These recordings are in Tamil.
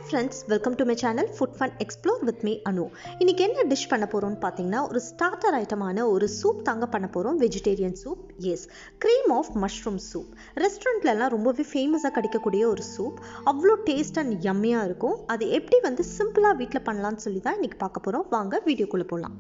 friends welcome to my channel food fun explore with me Anu இன்னைக்கு என்ன டிஷ் பண்ண போகிறோம்னு பார்த்தீங்கன்னா ஒரு ஸ்டார்டர் ஐட்டமான ஒரு சூப் தாங்க பண்ண போகிறோம் vegetarian soup yes cream of mushroom soup ரெஸ்டாரண்ட்லலாம் ரொம்பவே ஃபேமஸாக கிடைக்கக்கூடிய ஒரு சூப் அவ்வளோ டேஸ்ட் அண்ட் யம்மியாக இருக்கும் அது எப்படி வந்து சிம்பிளாக வீட்டில் பண்ணலாம்னு சொல்லி தான் இன்றைக்கி பார்க்க போகிறோம் வாங்க வீடியோக்குள்ளே போகலாம்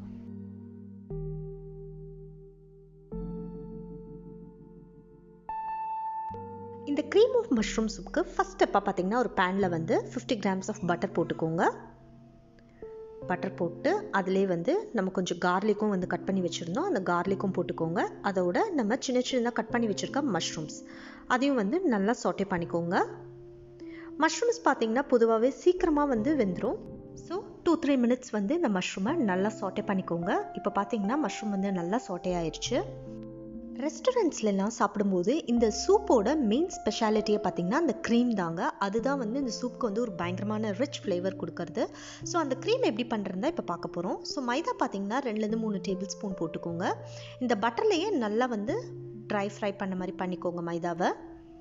இந்த க்ரீம் ஆஃப் மஷ்ரூம் சூப்புக்கு ஃபஸ்ட் ஸ்டெப்பாக பார்த்தீங்கன்னா ஒரு பேனில் வந்து ஃபிஃப்டி கிராம்ஸ் ஆஃப் பட்டர் போட்டுக்கோங்க பட்டர் போட்டு அதிலே வந்து நம்ம கொஞ்சம் கார்லிக்கும் வந்து கட் பண்ணி வச்சுருந்தோம் அந்த கார்லிக்கும் போட்டுக்கோங்க அதோட நம்ம சின்ன சின்னதாக கட் பண்ணி வச்சுருக்க மஷ்ரூம்ஸ் அதையும் வந்து நல்லா சொட்டே பண்ணிக்கோங்க மஷ்ரூம்ஸ் பார்த்தீங்கன்னா பொதுவாகவே சீக்கிரமாக வந்து வெந்துடும் ஸோ டூ த்ரீ மினிட்ஸ் வந்து இந்த மஷ்ரூமை நல்லா சாட்டே பண்ணிக்கோங்க இப்போ பார்த்தீங்கன்னா மஷ்ரூம் வந்து நல்லா சாட்டே ஆயிடுச்சு ரெஸ்டாரண்ட்ஸ்லாம் சாப்பிடும்போது இந்த சூப்போட மெயின் ஸ்பெஷாலிட்டியை பார்த்தீங்கன்னா அந்த க்ரீம் தாங்க அதுதான் வந்து இந்த சூப்புக்கு வந்து ஒரு பயங்கரமான ரிச் ஃப்ளேவர் கொடுக்கறது ஸோ அந்த க்ரீம் எப்படி பண்ணுறதா இப்போ பார்க்க போகிறோம் ஸோ மைதா பார்த்தீங்கன்னா ரெண்டுலேருந்து மூணு டேபிள் ஸ்பூன் போட்டுக்கோங்க இந்த பட்டர்லேயே நல்லா வந்து ட்ரை ஃப்ரை பண்ண மாதிரி பண்ணிக்கோங்க மைதாவை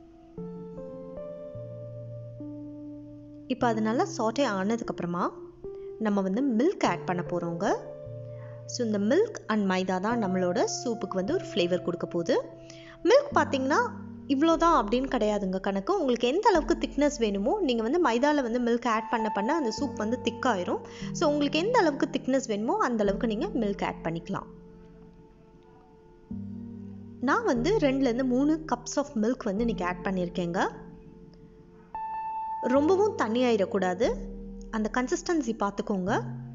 இப்போ அது நல்லா சாட்டே ஆனதுக்கப்புறமா நம்ம வந்து மில்க் ஆட் பண்ண போகிறோங்க ஸோ இந்த மில்க் அண்ட் மைதா தான் நம்மளோட சூப்புக்கு வந்து ஒரு ஃப்ளேவர் கொடுக்க போகுது மில்க் பார்த்தீங்கன்னா இவ்வளோ தான் அப்படின்னு கிடையாதுங்க கணக்கு உங்களுக்கு எந்த அளவுக்கு திக்னஸ் வேணுமோ நீங்கள் வந்து மைதாவில் வந்து மில்க் ஆட் பண்ண பண்ண அந்த சூப் வந்து திக்காயிரும் ஸோ உங்களுக்கு எந்த அளவுக்கு திக்னஸ் வேணுமோ அந்த அளவுக்கு நீங்கள் மில்க் ஆட் பண்ணிக்கலாம் நான் வந்து ரெண்டுலேருந்து மூணு கப்ஸ் ஆஃப் மில்க் வந்து இன்றைக்கி ஆட் பண்ணியிருக்கேங்க ரொம்பவும் தண்ணி ஆயிடக்கூடாது அந்த கன்சிஸ்டன்சி பார்த்துக்கோங்க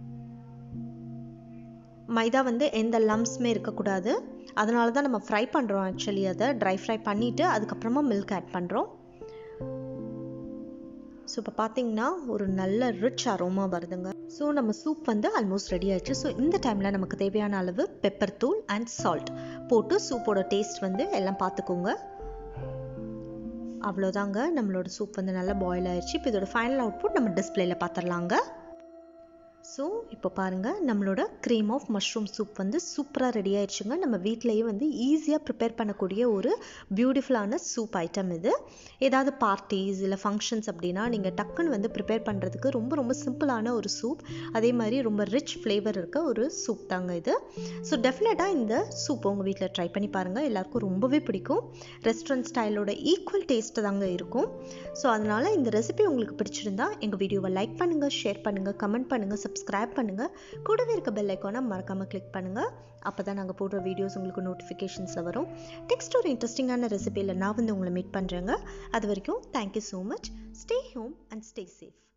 மைதா வந்து எந்த லம்ஸ்மே இருக்கக்கூடாது அதனால தான் நம்ம ஃப்ரை பண்ணுறோம் ஆக்சுவலி அதை ட்ரை ஃப்ரை பண்ணிவிட்டு அதுக்கப்புறமா மில்க் ஆட் பண்ணுறோம் ஸோ இப்போ பார்த்தீங்கன்னா ஒரு நல்ல ரிச் அரோமா வருதுங்க ஸோ நம்ம சூப் வந்து ஆல்மோஸ்ட் ரெடி ஆயிடுச்சு ஸோ இந்த டைமில் நமக்கு தேவையான அளவு பெப்பர் தூள் அண்ட் சால்ட் போட்டு சூப்போட டேஸ்ட் வந்து எல்லாம் பார்த்துக்கோங்க அவ்வளோதாங்க நம்மளோட சூப் வந்து நல்லா பாயில் ஆயிடுச்சு இப்போ இதோட ஃபைனல் அவுட்புட் நம்ம டிஸ்பிளேல பார்த்துடலாங்க ஸோ இப்போ பாருங்கள் நம்மளோட க்ரீம் ஆஃப் மஷ்ரூம் சூப் வந்து சூப்பராக ரெடி ஆயிடுச்சுங்க நம்ம வீட்டிலையே வந்து ஈஸியாக ப்ரிப்பேர் பண்ணக்கூடிய ஒரு பியூட்டிஃபுல்லான சூப் ஐட்டம் இது ஏதாவது பார்ட்டிஸ் இல்லை ஃபங்க்ஷன்ஸ் அப்படின்னா நீங்கள் டக்குன்னு வந்து ப்ரிப்பேர் பண்ணுறதுக்கு ரொம்ப ரொம்ப சிம்பிளான ஒரு சூப் அதே மாதிரி ரொம்ப ரிச் ஃப்ளேவர் இருக்க ஒரு சூப் தாங்க இது ஸோ டெஃபினட்டாக இந்த சூப் உங்கள் வீட்டில் ட்ரை பண்ணி பாருங்கள் எல்லாருக்கும் ரொம்பவே பிடிக்கும் ரெஸ்டாரண்ட் ஸ்டைலோட ஈக்குவல் டேஸ்ட்டு தாங்க இருக்கும் ஸோ அதனால் இந்த ரெசிபி உங்களுக்கு பிடிச்சிருந்தா எங்கள் வீடியோவை லைக் பண்ணுங்கள் ஷேர் பண்ணுங்கள் கமெண்ட் பண்ணுங்கள் சப்ஸ்கிரைப் பண்ணுங்கள் கூடவே இருக்க பெல் ஐக்கானை மறக்காமல் கிளிக் பண்ணுங்கள் அப்போ தான் நாங்கள் போடுற வீடியோஸ் உங்களுக்கு நோட்டிஃபிகேஷன்ஸில் வரும் நெக்ஸ்ட் ஒரு இன்ட்ரெஸ்டிங்கான ரெசிபியில் நான் வந்து உங்களை மீட் பண்ணுறேங்க அது வரைக்கும் thank you so much stay home and stay safe